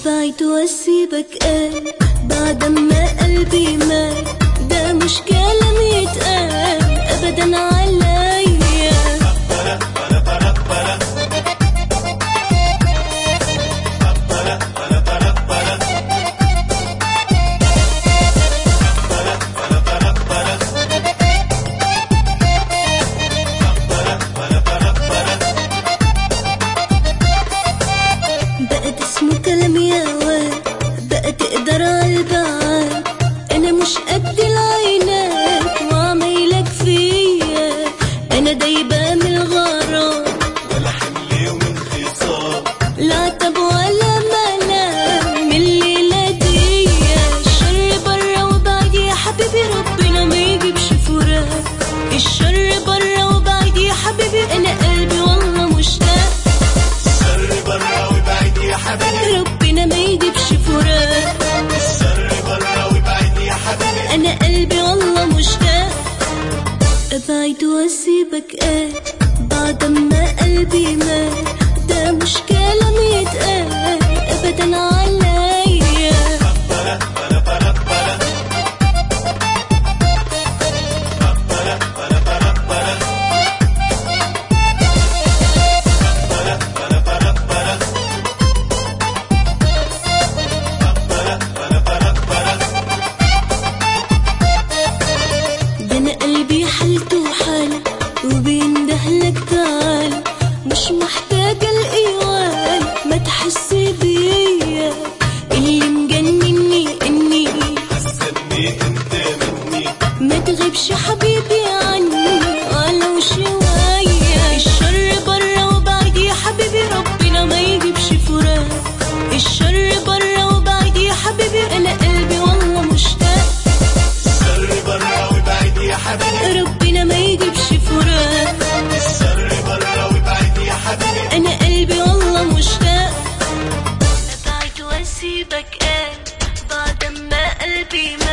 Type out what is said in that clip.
ابعد واسيبك قال بعد ما قلبي مات ده مش كلام يتقال ابدا عليا بقت اسمه كلام يا واد بقى تقدر عالبعاد انا مش قد العينات وعمايلك فيا انا دايبه من الغرام ولا حمل ومن خصام لا عتب ولا ملام من الليلة دي الشر برا وبعد يا حبيبي ربنا ما يجيبش فراق الشر برا وبعد يا حبيبي انا قلبي والله مشتاق الشر برا وبعيد يا حبيبي ربنا ما يجيبش فراق الشر برا وبعيد يا حبيبي انا قلبي والله مشتاق ابعد واسيبك قال بعد ما قلبي مات ده مش كلام يتقال ابدا عليا ده انا قلبي حالته حالة وبيندهلك تعالى مش محتاجة الإيوان ما تحس بيا اللي مجنني اني حسني انت مني ما تغيبش حبيبي عني ولو شوية الشر برا وبعد يا حبيبي ربنا ما يجيبش فراق الشر برا وبعد يا حبيبي انا قلبي والله مشتاق الشر برا وبعيد يا حبيبي ربنا ما يجيبش فراق الشر برا وبعيد يا حبيبي انا قلبي والله مشتاق ابعد واسيبك قال بعد ما قلبي مات